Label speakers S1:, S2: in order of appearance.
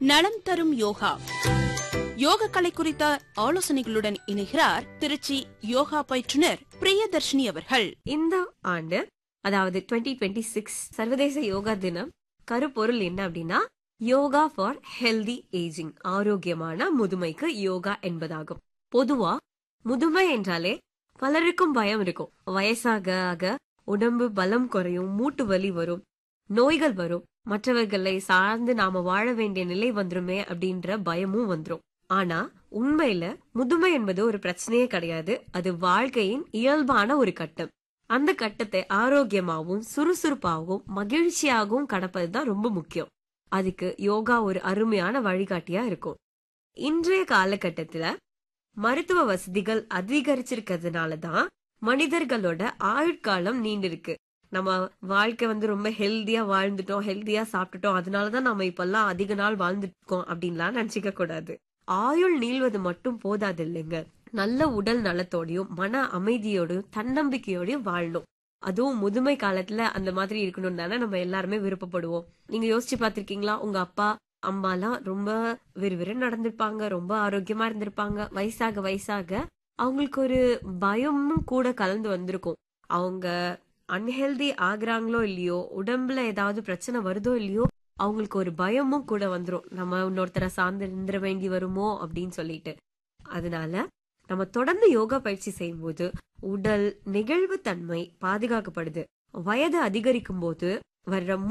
S1: நலம் தரும் யோகா யோக கலை குறித்த ஆலோசனைகளுடன் இணைகிறார் திருச்சி யோகா பயிற்றுனர் பிரியதர்ஷினி அவர்கள்
S2: இந்த ஆண்டு அதாவது 2026 சிக்ஸ் சர்வதேச யோகா தினம் கருப்பொருள் என்ன அப்படின்னா யோகா ஃபார் ஹெல்தி ஏஜிங் ஆரோக்கியமான முதுமைக்கு யோகா என்பதாகும் பொதுவா முதுமை என்றாலே பலருக்கும் பயம் இருக்கும் வயசாக ஆக உடம்பு பலம் குறையும் மூட்டு வலி வரும் நோய்கள் வரும் மற்றவர்களை சார்ந்து நாம வாழ வேண்டிய நிலை வந்துருமே அப்படின்ற பயமும் வந்துரும் ஆனா உண்மையில முதுமை என்பது ஒரு பிரச்சனையே கிடையாது அது வாழ்க்கையின் இயல்பான ஒரு கட்டம் அந்த கட்டத்தை ஆரோக்கியமாகவும் சுறுசுறுப்பாகவும் மகிழ்ச்சியாகவும் கடப்பதுதான் ரொம்ப முக்கியம் அதுக்கு யோகா ஒரு அருமையான வழிகாட்டியா இருக்கும் இன்றைய காலகட்டத்துல மருத்துவ வசதிகள் அதிகரிச்சிருக்கிறதுனால தான் மனிதர்களோட ஆயுட்காலம் நீண்டிருக்கு நம்ம வாழ்க்கை வந்து ரொம்ப ஹெல்தியா வாழ்ந்துட்டோம் ஹெல்தியா சாப்பிட்டுட்டோம் அதனாலதான் நம்ம இப்பெல்லாம் அதிக நாள் வாழ்ந்துட்டு இருக்கோம் அப்படின்லாம் நினைச்சுக்க கூடாது ஆயுள் நீள்வது மட்டும் போதாது இல்லைங்க நல்ல உடல் நலத்தோடையும் மன அமைதியோடையும் தன்னம்பிக்கையோடையும் வாழணும் அதுவும் முதுமை காலத்துல அந்த மாதிரி இருக்கணும் தானே நம்ம எல்லாருமே விருப்பப்படுவோம் நீங்க யோசிச்சு பாத்திருக்கீங்களா உங்க அப்பா அம்மாலாம் ரொம்ப விறுவிறு நடந்திருப்பாங்க ரொம்ப ஆரோக்கியமா இருந்திருப்பாங்க வயசாக வயசாக அவங்களுக்கு ஒரு பயமும் கூட கலந்து வந்திருக்கும் அவங்க அன்ஹெல்தி ஆகுறாங்களோ இல்லையோ உடம்புல ஏதாவது பிரச்சனை வருதோ இல்லையோ அவங்களுக்கு ஒரு பயமும் கூட வந்துரும் நம்ம இன்னொருத்தரை சார்ந்து இருந்துட வேண்டி வருமோ அப்படின்னு சொல்லிட்டு அதனால நம்ம தொடர்ந்து யோகா பயிற்சி செய்யும்போது உடல் நெகிழ்வு தன்மை பாதுகாக்கப்படுது வயது அதிகரிக்கும் போது வர்ற